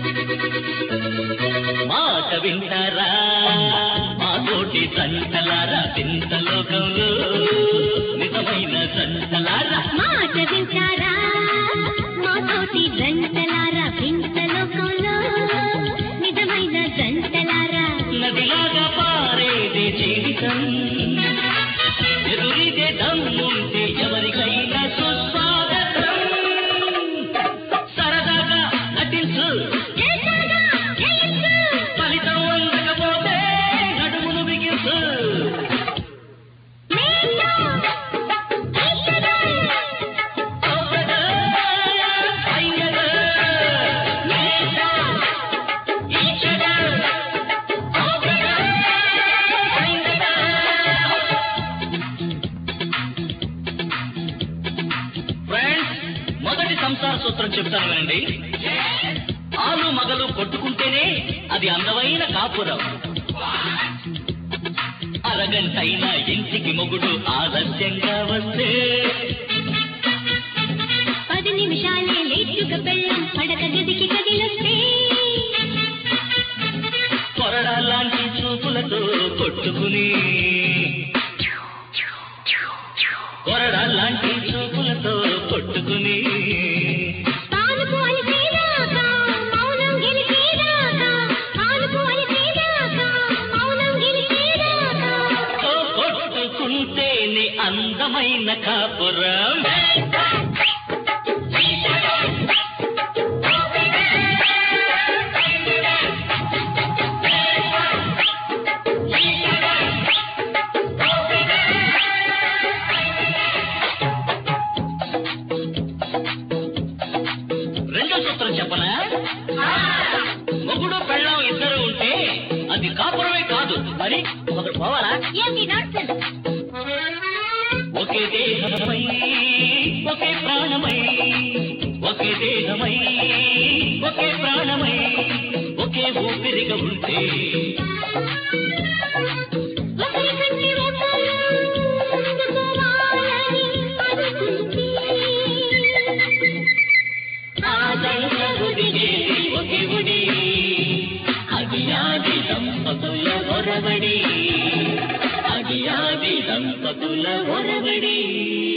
మాట వింటారా మా తోటి సంతలారా వింత లోకంలో నిజమైన సంతలారా మాట వింటారా మా తోటి గంటలారా వింత లోకంలో నిజమైన గంటలారా నదిలాగా పారేది జీవితం ఎదురిదే దమ్ముంటే ఎవరికైనా సుస్వాగతం సరదాగా నటించు చేశాగా, జయించు. ఫలితం అందకపోతే నడుమును బిగించు మేలో, ఈశ్వరు. సౌకర్య, సైన్యద, మేలో, ఈశ్వర, సౌకర్య, సైన్యద. ఫ్రెండ్స్ మొదటి సంసార సూత్రం చెప్తాను వినండి ఆలు మగలు కొట్టుకుంటేనే అది అందమైన కాపురం అరగంటైనా ఇంటికి మొగుడు ఆలస్యంగా వస్తే పది నిమిషాలే లేచుక పెళ్ళం పడక గదికి కదిలొస్తే కొరడా లాంటి చూపులతో కొట్టుకుని కొరడా లాంటి చూపులతో కొట్టుకుని పాలుకు అలిసేదాకా మౌనం గెలిచేదాకా పాలుకు అలిసేదాకా మౌనం గెలిచేదాకా ఓ కొట్టుకుంటేనే అందమైన కాపురం రెండో సూత్రం చెప్పనా మొగుడు పెళ్ళం ఇద్దరు ఉంటే అది కాపురమే కాదు మరి ఒకరు పోవాలా ఏమి నాన్సెన్స్ ఒకే దేహమై ఒకే ప్రాణమై ఒకే దేహమై ఒకే ప్రాణమై ఒకే ఊపిరిగా ఉంటే ఒకరికంటే ఒకరు అందుకోవాలని అనుకుంటే ఆ దండ ఒదిగేది ఒకే ఒడి అది ఆది దంపతుల ఒరబడి అది ఆది దంపతుల ఒరబడి